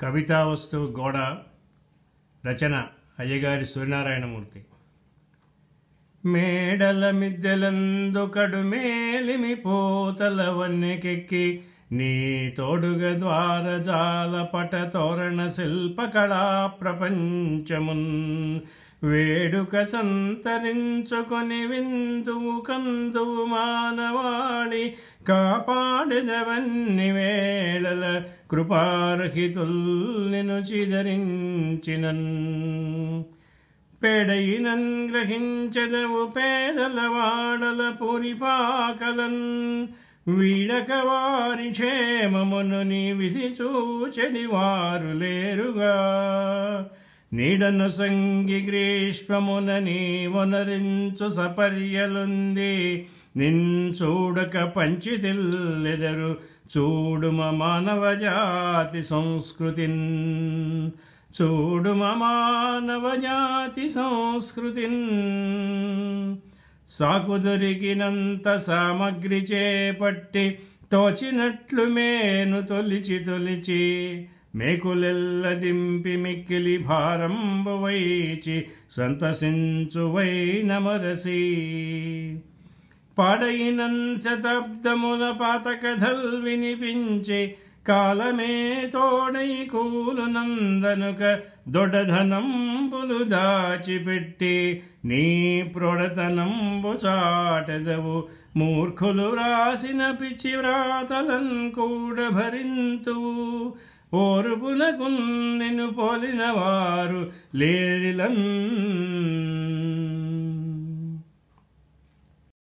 కవితా వస్తువు గోడ రచన అయ్యగారి సూర్యనారాయణమూర్తి మేడల మిద్దెలందుకడు మేలిమి పోతల వన్నెకెక్కి నీ తోడుగ ద్వార జాల పట తోరణ శిల్పకళా ప్రపంచమున్ వేడుక సంతరించుకొని విందువు కందువు మానవాళి కాపాడినవన్ని వేళల కృపారహితుల్ నిను చిదరించినన్ పెడయినన్ గ్రహించదవు పేదల వాడల పురిపాకలన్ వీడక వారి క్షేమమును నీ విధి చూచెడి వారు లేరుగా నీడను సంగి గ్రీష్మమున నీ వనరించు సపర్యలుంది నిన్ చూడక పంచితిల్లెదరు చూడుమ మానవ జాతి సంస్కృతిన్ చూడుమ మానవ జాతి సంస్కృతిన్ సాకు దొరికినంత సామగ్రి చేపట్టి తోచినట్లు మేను తొలిచి తొలిచి మేకులెల్ల దింపి మిక్కిలి భారంబు వైచి సంతసించు వైనమరసి పాడైనన్ శతాబ్దముల పాత కథల్ వినిపించి కాలమే తోడై కూలు నందనుక దొడధనంబులు దాచిపెట్టి నీ ప్రొడతనంబు చాటెదవు మూర్ఖులు రాసిన పిచ్చి వ్రాతలన్ కూడా భరింతువు ఓర్పునకు నిన్ను పోలిన వారు లేరిలన్